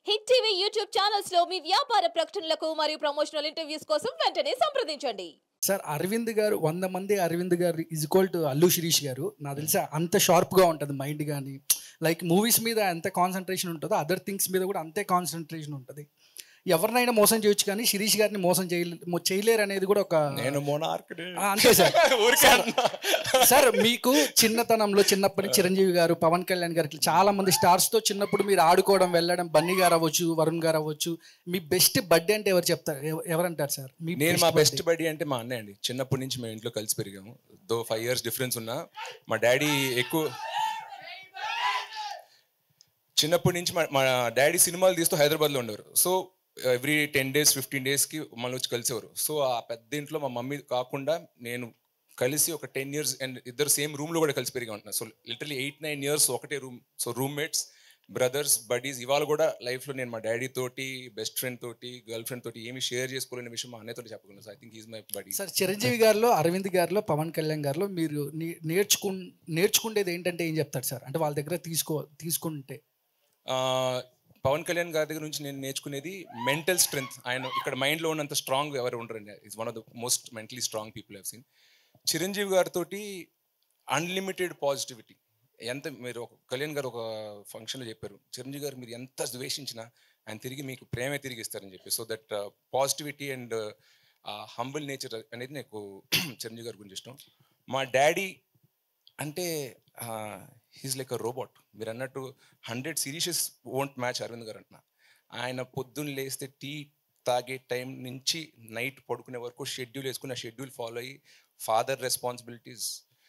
Hit TV YouTube channels లో మీ వ్యాపార ప్రకటనలకు మరియు ప్రమోషనల్ ఇంటర్వ్యూస్ కోసం వెంటనే సంప్రదించండి సార్ అరవింద్ గారు వంద మంది Aravind garu is equal to Allu Sirish garu నాకు తెలిసి అంత షార్ప్గా ఉంటుంది మైండ్ కానీ లైక్ మూవీస్ మీద ఎంత కాన్సన్ట్రేషన్ ఉంటుందో అదర్ థింగ్స్ మీద కూడా అంతే కాన్సన్ట్రేషన్ ఉంటుంది ఎవరినైనా మోసం చేయొచ్చు కానీ శిరీష్ గారిని మోసం చేయలే మొ- చేయలేరు అనేది కూడా ఒక నేను మోనార్క్ ఆ, అంతే సార్ సార్, సార్ మీకు చిన్నతనంలో చిన్నప్పటి నుంచి చిరంజీవి గారు పవన్ కళ్యాణ్ గారు ఇట్లా చాలా మంది స్టార్స్ తో చిన్నప్పుడు మీరు ఆడుకోవడం వెళ్ళడం బన్నీ గారు అవ్వచ్చు వరుణ్ గారు అవ్వచ్చు మీ బెస్ట్ బర్త్డే అంటే ఎవరు చెప్తారు ఎవ- ఎవరంటారు సార్ మీ నేను మా best బెస్ట్ birthday? బడ్డీ అంటే మా అన్నయ్య అండి చిన్నప్పటి నుంచి మేము ఇంట్లో కలిసి పెరిగాము దో ఫైవ్ ఇయర్స్ డిఫరెన్స్ ఉన్నా మా డాడీ ఎక్కువ చిన్నప్పటి నుంచి మా మా డాడీ సినిమాలు తీస్తూ హైదరాబాద్లో ఉండేవారు so every ten days fifteen డేస్కి మళ్ళీ వచ్చి కలిసేవారు సో ఆ పెద్ద ఇంట్లో మా మమ్మీ కాకుండా నేను కలిసి ఒక టెన్ ఇయర్స్ అండ్ ఇద్దరు సేమ్ రూమ్లో కూడా కలిసి పెరిగా ఉంటున్నాను so literally eight nine years ఒకటే room so roommates brothers buddies ఇవాళ కూడా లైఫ్లో నేను మా డాడీ తోటి బెస్ట్ ఫ్రెండ్ తోటి గర్ల్ ఫ్రెండ్ తోటి ఏమి షేర్ చేసుకోలేని విషయం మా అన్నయ్యతో చెప్పగలను so I think is my buddy sir Chiranjeevi గారిలో అరవింద్ గారిలో పవన్ కళ్యాణ్ గారిలో మీరు నే- నేర్చుకు నేర్చుకునేది ఏంటంటే ఏం చెప్తారు సార్ అంటే వాళ్ళ దగ్గర తీసుకో తీసుకుంటే పవన్ కళ్యాణ్ గారి దగ్గర నుంచి నేను నేర్చుకునేది మెంటల్ స్ట్రెంగ్త్ ఆయన ఇక్కడ మైండ్లో ఉన్నంత స్ట్రాంగ్ ఎవరు ఉండరండి is one of the most mentally strong people have seen Chiranjeevi గారితో అన్లిమిటెడ్ పాజిటివిటీ ఎంత మీరు ఒక కళ్యాణ్ గారు ఒక ఫంక్షన్లో చెప్పారు చిరంజీవి గారు మీరు ఎంత ద్వేషించినా ఆయన తిరిగి మీకు ప్రేమే తిరిగి ఇస్తారని చెప్పి so that positivity and humble nature అనేది నాకు చిరంజీవి గారి గురించి ఇష్టం మా డాడీ అంటే హీస్ లైక్ అ రోబోట్ మీరు అన్నట్టు హండ్రెడ్ సిరీషెస్ ఓంట్ మ్యాచ్ అరవింద్ గారు అంటున్నా ఆయన పొద్దున్న లేస్తే టీ తాగే టైం నుంచి నైట్ పడుకునే వరకు షెడ్యూల్ వేసుకుని ఆ షెడ్యూల్ ఫాలో అయ్యి father responsibilities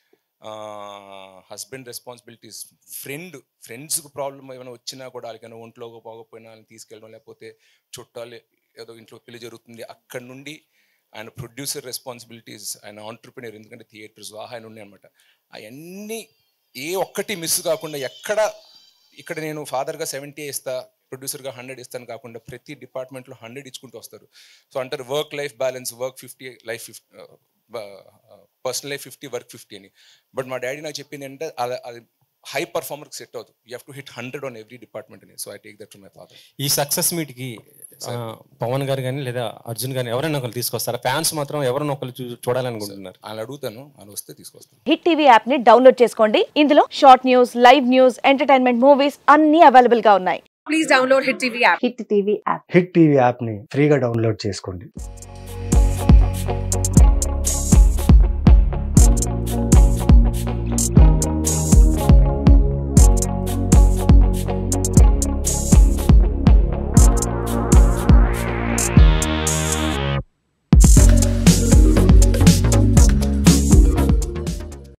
husband responsibilities friend ఫ్రెండ్స్కి ప్రాబ్లం ఏమైనా వచ్చినా కూడా వాళ్ళకైనా ఒంట్లో పోకపోయినా వాళ్ళని తీసుకెళ్ళడం లేకపోతే చుట్టాలు ఏదో ఇంట్లో పెళ్లి జరుగుతుంది అక్కడ నుండి ఆయన ప్రొడ్యూసర్ రెస్పాన్సిబిలిటీస్ ఆయన ఆంటర్ప్రినర్ ఎందుకంటే థియేటర్స్ ఆయన ఉన్నాయి అనమాట అవన్నీ ఏ ఒక్కటి మిస్ కాకుండా ఎక్కడ ఇక్కడ నేను ఫాదర్గా సెవెంటీ ఇస్తా ప్రొడ్యూసర్గా హండ్రెడ్ ఇస్తాను కాకుండా ప్రతి డిపార్ట్మెంట్లో హండ్రెడ్ ఇచ్చుకుంటూ వస్తారు సో అంటారు work life balance work fifty life fifty personal life fifty work fifty అని బట్ మా డాడీ నాకు చెప్పింది అంటే అది అది హై పర్ఫార్మర్కి సెట్ అవుతుంది you have to hit hundred on every department అని so I take that to my father ఈ సక్సెస్ మీట్కి పవన్ గారు కానీ లేదా అర్జున్ గాని ఎవరైనా ఒకరు తీసుకొస్తారా ఫ్యాన్స్ మాత్రం ఎవరైనా ఒకరు చూ- చూడాలనుకుంటున్నారు ఆయన అడుగుతాను ఆయన వస్తే తీసుకొస్తాను హిట్ టీవీ యాప్ ని డౌన్లోడ్ చేసుకోండి ఇందులో short news live news entertainment movies అన్ని అవైలబుల్ గా ఉన్నాయి please download Hit TV app. Hit TV app hit TV యాప్ని ఫ్రీగా డౌన్లోడ్ చేసుకోండి